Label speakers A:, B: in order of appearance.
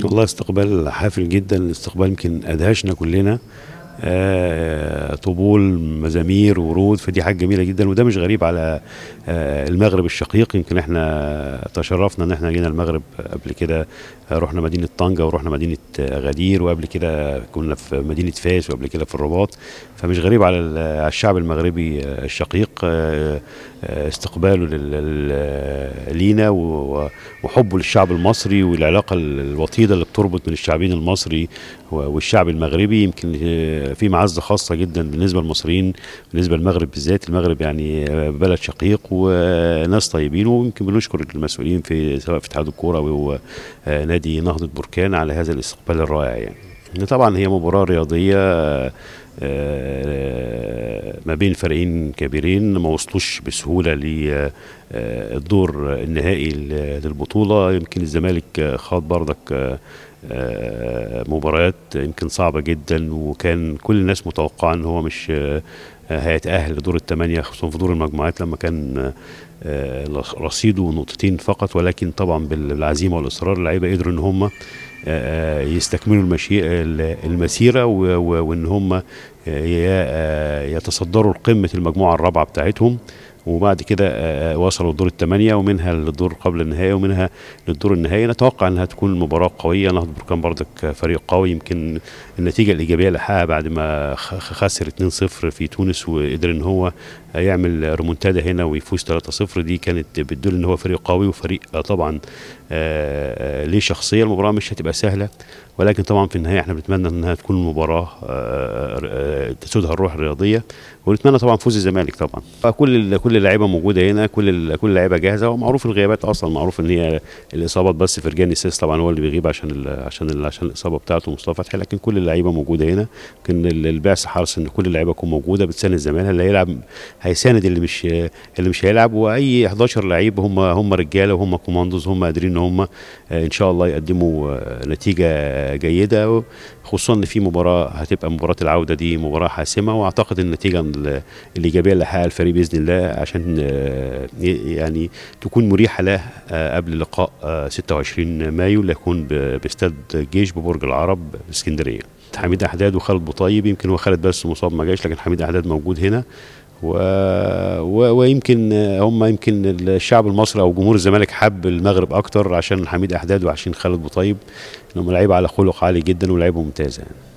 A: والله استقبال حافل جدا الاستقبال يمكن ادهشنا كلنا آه، طبول مزامير ورود فدي حاجه جميله جدا وده مش غريب على آه، المغرب الشقيق يمكن احنا تشرفنا ان احنا جينا المغرب قبل كده آه، رحنا مدينه طنجه ورحنا مدينه آه، غدير وقبل كده كنا في مدينه فاس وقبل كده في الرباط فمش غريب على ال- على الشعب المغربي آه، الشقيق آه، آه، استقباله لل- لل- لينا و- وحبه للشعب المصري والعلاقه الوطيده اللي بتربط بين الشعبين المصري و- والشعب المغربي يمكن آه، في معزه خاصه جدا بالنسبه للمصريين بالنسبه للمغرب بالذات المغرب يعني آه، بلد شقيق وناس طيبين ويمكن بنشكر المسؤولين في سواء في اتحاد الكوره او آه، نادي نهضه بركان على هذا الاستقبال الرائع يعني طبعا هي مباراه رياضيه آه، آه، ما بين فريقين كبيرين ما وصلوش بسهوله للدور النهائي للبطوله يمكن الزمالك آه، خاض بردك آه، آه، مباريات يمكن صعبه جدا وكان كل الناس متوقعه ان هو مش آه، هيتاهل لدور الثمانيه خصوصا في دور المجموعات لما كان آه، رصيده نقطتين فقط ولكن طبعا بالعزيمه والاصرار اللعيبه قدروا ان هم آه، يستكملوا المشي... المسيره و... و... وان هم آه، ي- آه، يتصدروا قمه المجموعه الرابعه بتاعتهم وبعد كده آه، وصلوا الدور الثمانية ومنها للدور قبل النهائي ومنها للدور النهائي نتوقع انها تكون مباراة قوية نهضة بركان برضك فريق قوي يمكن النتيجة الإيجابية اللي حققها بعد ما خ- خسر 2-0 في تونس وقدر ان هو يعمل ريمونتادا هنا ويفوز 3-0 دي كانت بتدل ان هو فريق قوي وفريق آه، طبعا آه، آه، ليه شخصية المباراة مش هتبقى سهلة ولكن طبعا في النهاية احنا بنتمنى انها تكون مباراة آه، آه، تسودها الروح الرياضية ونتمنى طبعا فوز الزمالك طبعا كل ال- كل اللعيبه موجوده هنا كل ال- كل اللعيبه جاهزه ومعروف الغيابات اصلا معروف ان هي الاصابات بس فرجاني السيس طبعا هو اللي بيغيب عشان ال عشان ال عشان الاصابه بتاعته مصطفى فتحي لكن كل اللعيبه موجوده هنا يمكن ال- البعثه حرص ان كل اللعيبه تكون موجوده بتساند زمايلها اللي هيلعب هيساند اللي مش اللي مش هيلعب واي 11 لعيب هم هم رجاله وهم كوماندوز هم قادرين ان هم آه، ان شاء الله يقدموا آه، نتيجه جيده خصوصا ان في مباراه هتبقى مباراه العوده دي مباراه حاسمه واعتقد النتيجه ال- الايجابيه اللي حققها الفريق باذن الله عشان آه، ي- يعني تكون مريحه له آه، قبل لقاء آه، 26 مايو اللي هيكون ب- باستاد الجيش ببرج العرب اسكندريه حميد احداد وخالد بوطيب يمكن هو خالد بس مصاب ما جاش لكن حميد احداد موجود هنا و... و... ويمكن هم يمكن الشعب المصري او جمهور الزمالك حب المغرب اكتر عشان حميد احداد وعشان خالد بوطيب انهم لعيبه على خلق عالي جدا ولعيبه ممتازه يعني.